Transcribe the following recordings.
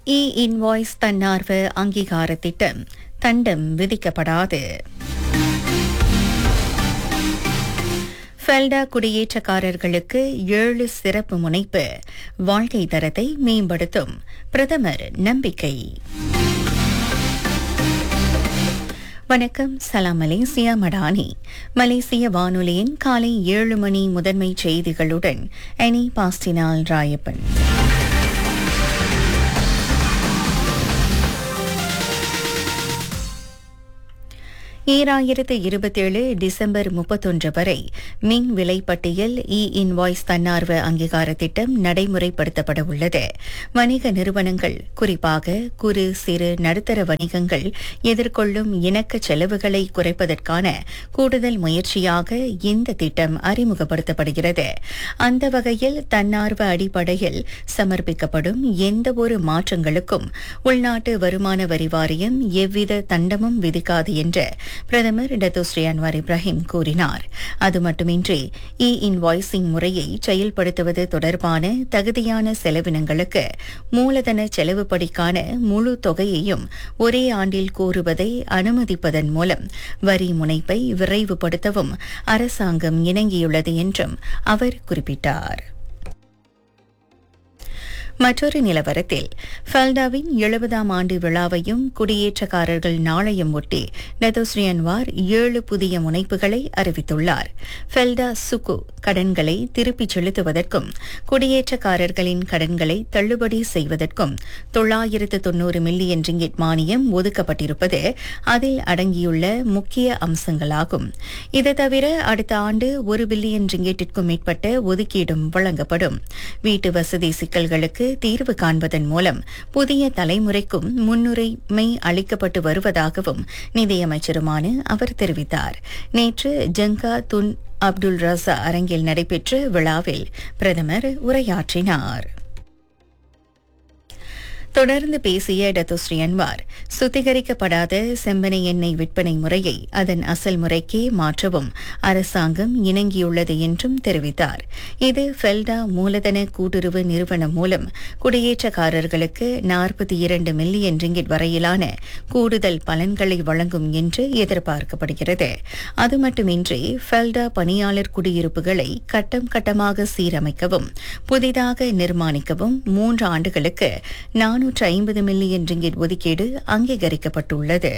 இ invoice தன்னார்வ அங்கீகார திட்டம் தண்டம் விதிக்கப்படாது ஃபெல்டா குடியேற்றக்காரர்களுக்கு ஏழு சிறப்பு முனைப்பு வாழ்க்கை தரத்தை மேம்படுத்தும் பிரதமர் நம்பிக்கை வணக்கம் சலாம் மலேசியா மடானி மலேசிய வானொலியின் காலை ஏழு மணி முதன்மை செய்திகளுடன் எனி பாஸ்டினால் ராயப்பன் ஈராயிரத்து இருபத்தேழு டிசம்பர் முப்பத்தொன்று வரை மின் விலை பட்டியல் இ இன்வாய்ஸ் தன்னார்வ அங்கீகார திட்டம் நடைமுறைப்படுத்தப்பட உள்ளது வணிக நிறுவனங்கள் குறிப்பாக குறு சிறு நடுத்தர வணிகங்கள் எதிர்கொள்ளும் இணக்க செலவுகளை குறைப்பதற்கான கூடுதல் முயற்சியாக இந்த திட்டம் அறிமுகப்படுத்தப்படுகிறது அந்த வகையில் தன்னார்வ அடிப்படையில் சமர்ப்பிக்கப்படும் எந்தவொரு மாற்றங்களுக்கும் உள்நாட்டு வருமான வரி வாரியம் எவ்வித தண்டமும் விதிக்காது என்று பிரதமர் டத்தோஸ்ரீ அன்வார் இப்ராஹிம் கூறினார் அது மட்டுமின்றி இ இன்வாய்சிங் முறையை செயல்படுத்துவது தொடர்பான தகுதியான செலவினங்களுக்கு மூலதன செலவுப்படிக்கான முழு தொகையையும் ஒரே ஆண்டில் கோருவதை அனுமதிப்பதன் மூலம் வரி முனைப்பை விரைவுபடுத்தவும் அரசாங்கம் இணங்கியுள்ளது என்றும் அவர் குறிப்பிட்டார் மற்றொரு நிலவரத்தில் ஃபல்டாவின் எழுபதாம் ஆண்டு விழாவையும் குடியேற்றக்காரர்கள் நாளையும் ஒட்டி நெதோஸ்ரீ அன்வார் ஏழு புதிய முனைப்புகளை அறிவித்துள்ளார் ஃபெல்டா சுகு கடன்களை திருப்பிச் செலுத்துவதற்கும் குடியேற்றக்காரர்களின் கடன்களை தள்ளுபடி செய்வதற்கும் தொள்ளாயிரத்து தொன்னூறு மில்லியன் ரிங்கிட் மானியம் ஒதுக்கப்பட்டிருப்பது அதில் அடங்கியுள்ள முக்கிய அம்சங்களாகும் இது தவிர அடுத்த ஆண்டு ஒரு பில்லியன் ரிங்கெட்டிற்கும் மேற்பட்ட ஒதுக்கீடும் வழங்கப்படும் வீட்டு வசதி சிக்கல்களுக்கு தீர்வு காண்பதன் மூலம் புதிய தலைமுறைக்கும் முன்னுரிமை அளிக்கப்பட்டு வருவதாகவும் நிதியமைச்சருமான அவர் தெரிவித்தார் நேற்று ஜங்கா துன் அப்துல் ரசா அரங்கில் நடைபெற்ற விழாவில் பிரதமர் உரையாற்றினார் தொடர்ந்து பேசிய டத்தோஸ்ரீ அன்வார் சுத்திகரிக்கப்படாத செம்பனை எண்ணெய் விற்பனை முறையை அதன் அசல் முறைக்கே மாற்றவும் அரசாங்கம் இணங்கியுள்ளது என்றும் தெரிவித்தார் இது ஃபெல்டா மூலதன கூட்டுறவு நிறுவனம் மூலம் குடியேற்றக்காரர்களுக்கு நாற்பத்தி இரண்டு மில்லியன் ரிங்கிட் வரையிலான கூடுதல் பலன்களை வழங்கும் என்று எதிர்பார்க்கப்படுகிறது அது மட்டுமின்றி ஃபெல்டா பணியாளர் குடியிருப்புகளை கட்டம் கட்டமாக சீரமைக்கவும் புதிதாக நிர்மாணிக்கவும் மூன்று ஆண்டுகளுக்கு நானூற்று ஐம்பது மில்லியன் ரிங்கிட் ஒதுக்கீடு அங்கீகரிக்கப்பட்டுள்ளது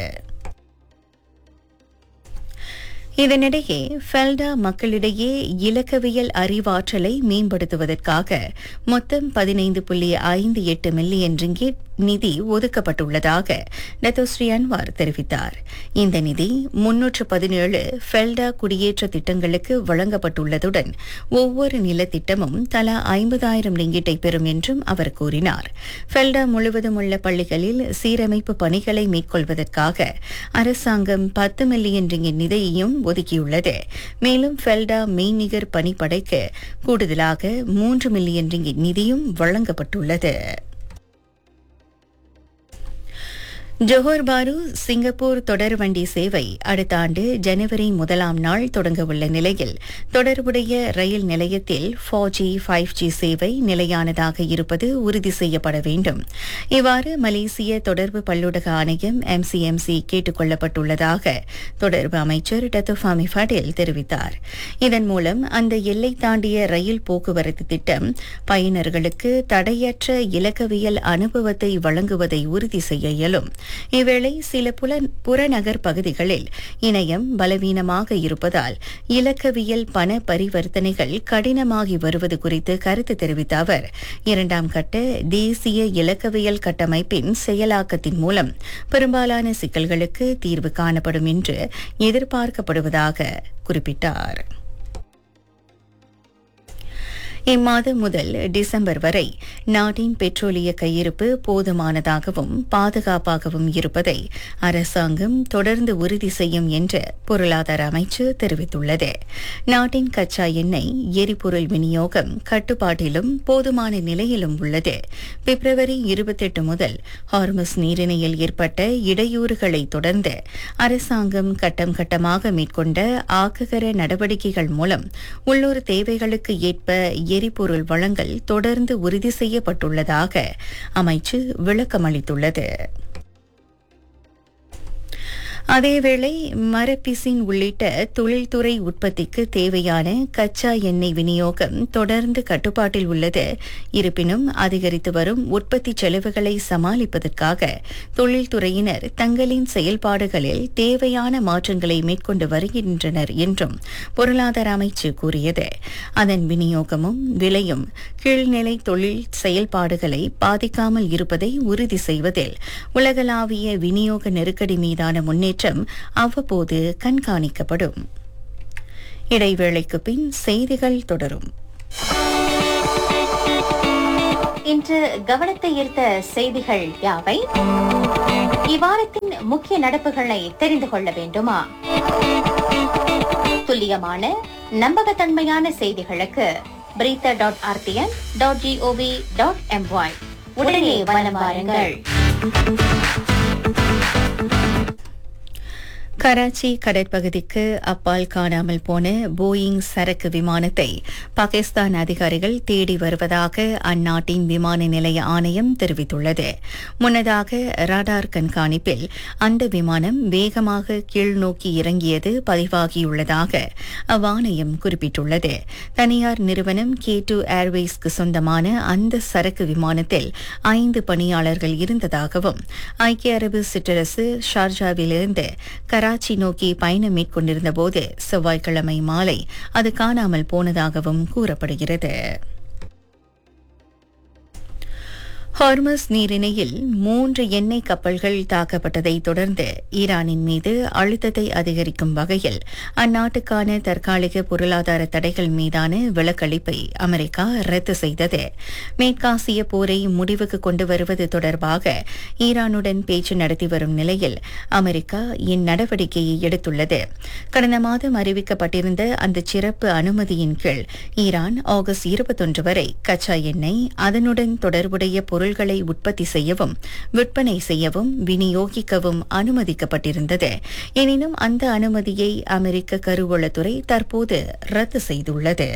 இதனிடையே ஃபெல்டா மக்களிடையே இலக்கவியல் அறிவாற்றலை மேம்படுத்துவதற்காக மொத்தம் பதினைந்து புள்ளி ஐந்து எட்டு மில்லியன் ரிங்கிட் நிதி ஒதுக்கப்பட்டுள்ளதாக டத்தோஸ்ரீ அன்வார் தெரிவித்தார் இந்த நிதி முன்னூற்று பதினேழு ஃபெல்டா குடியேற்ற திட்டங்களுக்கு வழங்கப்பட்டுள்ளதுடன் ஒவ்வொரு நிலத்திட்டமும் தலா ஐம்பதாயிரம் ரிங்கிட்டை பெறும் என்றும் அவர் கூறினார் ஃபெல்டா முழுவதும் உள்ள பள்ளிகளில் சீரமைப்பு பணிகளை மேற்கொள்வதற்காக அரசாங்கம் பத்து மில்லியன் ரிங்கிட் நிதியையும் ஒதுக்கியுள்ளது மேலும் ஃபெல்டா மெய்நிகர் பணிப்படைக்கு கூடுதலாக மூன்று மில்லியன் ரிங்கிட் நிதியும் வழங்கப்பட்டுள்ளது ஜோஹர் பாரு சிங்கப்பூர் தொடர் வண்டி சேவை அடுத்த ஆண்டு ஜனவரி முதலாம் நாள் தொடங்கவுள்ள நிலையில் தொடர்புடைய ரயில் நிலையத்தில் ஃபோர் ஜி ஃபைவ் ஜி சேவை நிலையானதாக இருப்பது உறுதி செய்யப்பட வேண்டும் இவ்வாறு மலேசிய தொடர்பு பல்லுடக ஆணையம் எம்சிஎம்சி கேட்டுக் கொள்ளப்பட்டுள்ளதாக தொடர்பு அமைச்சர் டத்துஃபாமி ஃபடேல் தெரிவித்தார் இதன் மூலம் அந்த எல்லை தாண்டிய ரயில் போக்குவரத்து திட்டம் பயனர்களுக்கு தடையற்ற இலக்கவியல் அனுபவத்தை வழங்குவதை உறுதி செய்ய இயலும் இவ்வேளை சில புல புறநகர் பகுதிகளில் இணையம் பலவீனமாக இருப்பதால் இலக்கவியல் பண பரிவர்த்தனைகள் கடினமாகி வருவது குறித்து கருத்து தெரிவித்த அவர் இரண்டாம் கட்ட தேசிய இலக்கவியல் கட்டமைப்பின் செயலாக்கத்தின் மூலம் பெரும்பாலான சிக்கல்களுக்கு தீர்வு காணப்படும் என்று எதிர்பார்க்கப்படுவதாக குறிப்பிட்டார் இம்மாதம் முதல் டிசம்பர் வரை நாட்டின் பெட்ரோலிய கையிருப்பு போதுமானதாகவும் பாதுகாப்பாகவும் இருப்பதை அரசாங்கம் தொடர்ந்து உறுதி செய்யும் என்று பொருளாதார அமைச்சு தெரிவித்துள்ளது நாட்டின் கச்சா எண்ணெய் எரிபொருள் விநியோகம் கட்டுப்பாட்டிலும் போதுமான நிலையிலும் உள்ளது பிப்ரவரி இருபத்தெட்டு முதல் ஹார்மஸ் நீரிணையில் ஏற்பட்ட இடையூறுகளை தொடர்ந்து அரசாங்கம் கட்டம் கட்டமாக மேற்கொண்ட ஆக்ககர நடவடிக்கைகள் மூலம் உள்ளூர் தேவைகளுக்கு ஏற்ப எரிபொருள் வழங்கல் தொடர்ந்து உறுதி செய்யப்பட்டுள்ளதாக அமைச்சு விளக்கமளித்துள்ளது அதேவேளை மரப்பிசின் உள்ளிட்ட தொழில்துறை உற்பத்திக்கு தேவையான கச்சா எண்ணெய் விநியோகம் தொடர்ந்து கட்டுப்பாட்டில் உள்ளது இருப்பினும் அதிகரித்து வரும் உற்பத்தி செலவுகளை சமாளிப்பதற்காக தொழில்துறையினர் தங்களின் செயல்பாடுகளில் தேவையான மாற்றங்களை மேற்கொண்டு வருகின்றனர் என்றும் பொருளாதார அமைச்சு கூறியது அதன் விநியோகமும் விலையும் கீழ்நிலை தொழில் செயல்பாடுகளை பாதிக்காமல் இருப்பதை உறுதி செய்வதில் உலகளாவிய விநியோக நெருக்கடி மீதான முன்னேற்றம் அவ்வப்போது கண்காணிக்கப்படும் இடைவேளைக்கு பின் செய்திகள் தொடரும் இன்று கவனத்தை ஈர்த்த செய்திகள் யாவை இவ்வாரத்தின் முக்கிய நடப்புகளை தெரிந்து கொள்ள வேண்டுமா துல்லியமான நம்பகத்தன்மையான செய்திகளுக்கு பிரீத்த dot RTN dot GOV dot MY உடனே வலம் வாருங்கள் கராச்சி கடற்பகுதிக்கு அப்பால் காணாமல் போன போயிங் சரக்கு விமானத்தை பாகிஸ்தான் அதிகாரிகள் தேடி வருவதாக அந்நாட்டின் விமான நிலைய ஆணையம் தெரிவித்துள்ளது முன்னதாக ரடார் கண்காணிப்பில் அந்த விமானம் வேகமாக கீழ்நோக்கி இறங்கியது பதிவாகியுள்ளதாக அவ்வாணையம் குறிப்பிட்டுள்ளது தனியார் நிறுவனம் கே டூ ஏர்வேஸ்க்கு சொந்தமான அந்த சரக்கு விமானத்தில் ஐந்து பணியாளர்கள் இருந்ததாகவும் ஐக்கிய அரபு சிற்றரசு ஷார்ஜாவிலிருந்து கராச்சி நோக்கி பயணம் மேற்கொண்டிருந்த போது செவ்வாய்க்கிழமை மாலை அது காணாமல் போனதாகவும் கூறப்படுகிறது ஹார்மஸ் நீரிணையில் மூன்று எண்ணெய் கப்பல்கள் தாக்கப்பட்டதை தொடர்ந்து ஈரானின் மீது அழுத்தத்தை அதிகரிக்கும் வகையில் அந்நாட்டுக்கான தற்காலிக பொருளாதார தடைகள் மீதான விலக்களிப்பை அமெரிக்கா ரத்து செய்தது மேற்காசிய போரை முடிவுக்கு கொண்டு வருவது தொடர்பாக ஈரானுடன் பேச்சு நடத்தி வரும் நிலையில் அமெரிக்கா இந்நடவடிக்கையை எடுத்துள்ளது கடந்த மாதம் அறிவிக்கப்பட்டிருந்த அந்த சிறப்பு அனுமதியின் கீழ் ஈரான் ஆகஸ்ட் இருபத்தொன்று வரை கச்சா எண்ணெய் அதனுடன் தொடர்புடைய பொருள்களை உற்பத்தி செய்யவும் விற்பனை செய்யவும் விநியோகிக்கவும் அனுமதிக்கப்பட்டிருந்தது எனினும் அந்த அனுமதியை அமெரிக்க கருவூலத்துறை தற்போது ரத்து செய்துள்ளது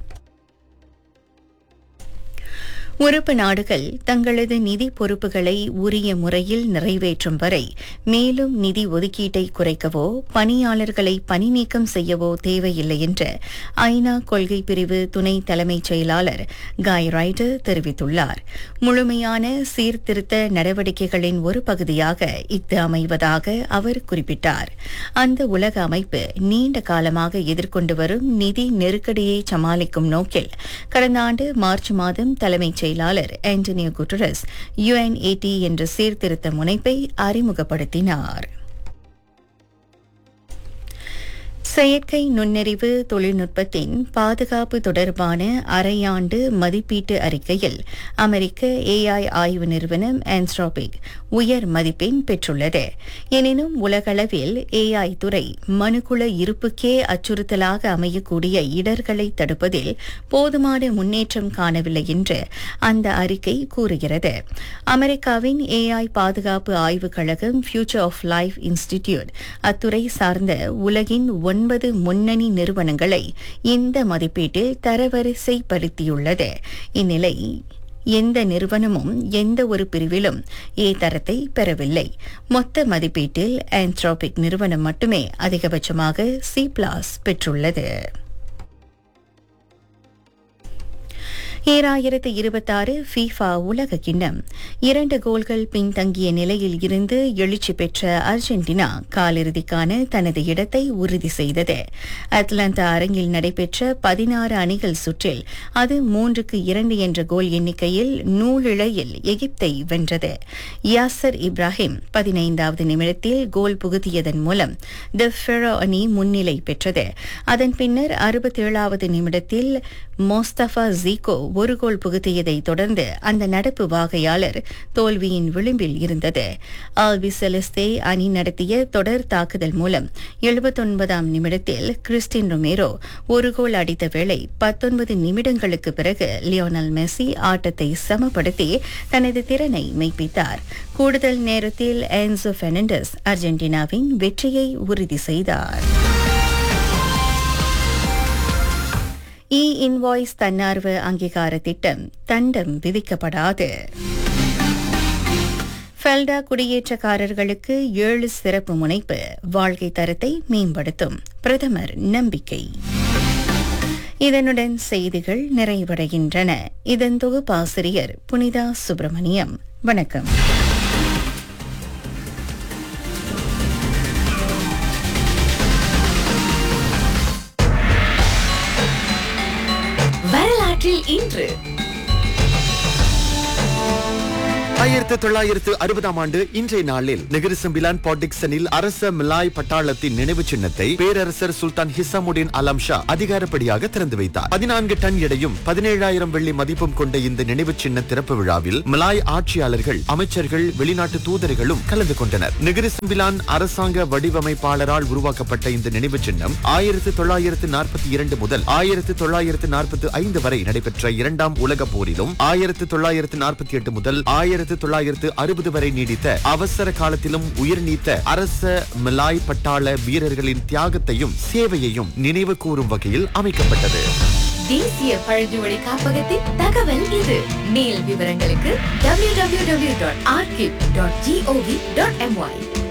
உறுப்பு நாடுகள் தங்களது நிதி பொறுப்புகளை உரிய முறையில் நிறைவேற்றும் வரை மேலும் நிதி ஒதுக்கீட்டை குறைக்கவோ பணியாளர்களை பணி நீக்கம் செய்யவோ தேவையில்லை என்று ஐநா கொள்கை பிரிவு துணை தலைமைச் செயலாளர் காய் ரைடர் தெரிவித்துள்ளார் முழுமையான சீர்திருத்த நடவடிக்கைகளின் ஒரு பகுதியாக இஃது அமைவதாக அவர் குறிப்பிட்டார் அந்த உலக அமைப்பு நீண்ட காலமாக எதிர்கொண்டு வரும் நிதி நெருக்கடியை சமாளிக்கும் நோக்கில் கடந்த ஆண்டு மார்ச் மாதம் தலைமைச் செயலாளர் ஆண்டனியோ குட்டரஸ் யுஎன்ஏடி என்ற சீர்திருத்த முனைப்பை அறிமுகப்படுத்தினார் செயற்கை நுண்ணறிவு தொழில்நுட்பத்தின் பாதுகாப்பு தொடர்பான அரையாண்டு மதிப்பீட்டு அறிக்கையில் அமெரிக்க ஏஐ ஆய்வு நிறுவனம் ஆன்ஸ்ட்ராபிக் உயர் மதிப்பெண் பெற்றுள்ளது எனினும் உலகளவில் ஏஐ துறை மனுக்குல இருப்புக்கே அச்சுறுத்தலாக அமையக்கூடிய இடர்களை தடுப்பதில் போதுமான முன்னேற்றம் காணவில்லை என்று அந்த அறிக்கை கூறுகிறது அமெரிக்காவின் ஏஐ பாதுகாப்பு ஆய்வுக் கழகம் ஃபியூச்சர் ஆஃப் லைஃப் இன்ஸ்டிடியூட் அத்துறை சார்ந்த உலகின் ஒன்பது முன்னணி நிறுவனங்களை இந்த மதிப்பீட்டில் தரவரிசைப்படுத்தியுள்ளது இந்நிலை எந்த நிறுவனமும் எந்த ஒரு பிரிவிலும் ஏ தரத்தை பெறவில்லை மொத்த மதிப்பீட்டில் ஆன்த்ரோபிக் நிறுவனம் மட்டுமே அதிகபட்சமாக சி பிளாஸ் பெற்றுள்ளது ஈராயிரத்து இருபத்தாறு ஃபீஃபா உலக கிண்ணம் இரண்டு கோல்கள் பின்தங்கிய நிலையில் இருந்து எழுச்சி பெற்ற அர்ஜென்டினா காலிறுதிக்கான தனது இடத்தை உறுதி செய்தது அட்லாண்டா அரங்கில் நடைபெற்ற பதினாறு அணிகள் சுற்றில் அது மூன்றுக்கு இரண்டு என்ற கோல் எண்ணிக்கையில் நூலிழையில் எகிப்தை வென்றது யாசர் இப்ராஹிம் பதினைந்தாவது நிமிடத்தில் கோல் புகுத்தியதன் மூலம் தி ஃபெரோ அணி முன்னிலை பெற்றது அதன் பின்னர் அறுபத்தேழாவது நிமிடத்தில் மோஸ்தபா ஜீகோ ஒரு கோல் புகுத்தியதை தொடர்ந்து அந்த நடப்பு வாகையாளர் தோல்வியின் விளிம்பில் இருந்தது ஆல்வி செலஸ்தே அணி நடத்திய தொடர் தாக்குதல் மூலம் எழுபத்தொன்பதாம் நிமிடத்தில் கிறிஸ்டின் ரொமேரோ ஒரு கோல் அடித்த வேளை பத்தொன்பது நிமிடங்களுக்கு பிறகு லியோனல் மெஸ்ஸி ஆட்டத்தை சமப்படுத்தி தனது திறனை மெய்ப்பித்தார் கூடுதல் நேரத்தில் ஆன்சோ பெர்னாண்டஸ் அர்ஜென்டினாவின் வெற்றியை உறுதி செய்தார் இ இன்வாய்ஸ் தன்னார்வ அங்கீகார திட்டம் தண்டம் விதிக்கப்படாது ஃபெல்டா குடியேற்றக்காரர்களுக்கு ஏழு சிறப்பு முனைப்பு வாழ்க்கை தரத்தை மேம்படுத்தும் பிரதமர் நம்பிக்கை இதனுடன் செய்திகள் நிறைவடைகின்றன இதன் தொகுப்பாசிரியர் புனிதா சுப்பிரமணியம் வணக்கம் வரலாற்றில் இன்று ஆயிரத்து தொள்ளாயிரத்து அறுபதாம் ஆண்டு இன்றைய நாளில் நெகிரிசம்பிலான் பாட்டிக்சனில் அரச மிலாய் பட்டாளத்தின் நினைவு சின்னத்தை பேரரசர் சுல்தான் ஹிசாமுடின் அலம் ஷா அதிகாரப்படியாக திறந்து வைத்தார் பதினான்கு டன் எடையும் பதினேழாயிரம் வெள்ளி மதிப்பும் கொண்ட இந்த நினைவு சின்ன திறப்பு விழாவில் மிலாய் ஆட்சியாளர்கள் அமைச்சர்கள் வெளிநாட்டு தூதர்களும் கலந்து கொண்டனர் நெகிரிசம்பிலான் அரசாங்க வடிவமைப்பாளரால் உருவாக்கப்பட்ட இந்த நினைவு சின்னம் ஆயிரத்து தொள்ளாயிரத்து நாற்பத்தி இரண்டு முதல் ஆயிரத்து தொள்ளாயிரத்து நாற்பத்தி ஐந்து வரை நடைபெற்ற இரண்டாம் உலக போரிலும் ஆயிரத்து தொள்ளாயிரத்து நாற்பத்தி எட்டு முதல் ஆயிரத்து தொள்ளாயிரத்து அறுபது வரை நீடித்த அவசர காலத்திலும் உயிர் நீத்த அரச மிலாய் பட்டாள வீரர்களின் தியாகத்தையும் சேவையையும் நினைவு கூறும் வகையில் அமைக்கப்பட்டது தேசிய பழங்குடி காப்பகத்தின் தகவல் இது மேல் விவரங்களுக்கு www.archive.gov.my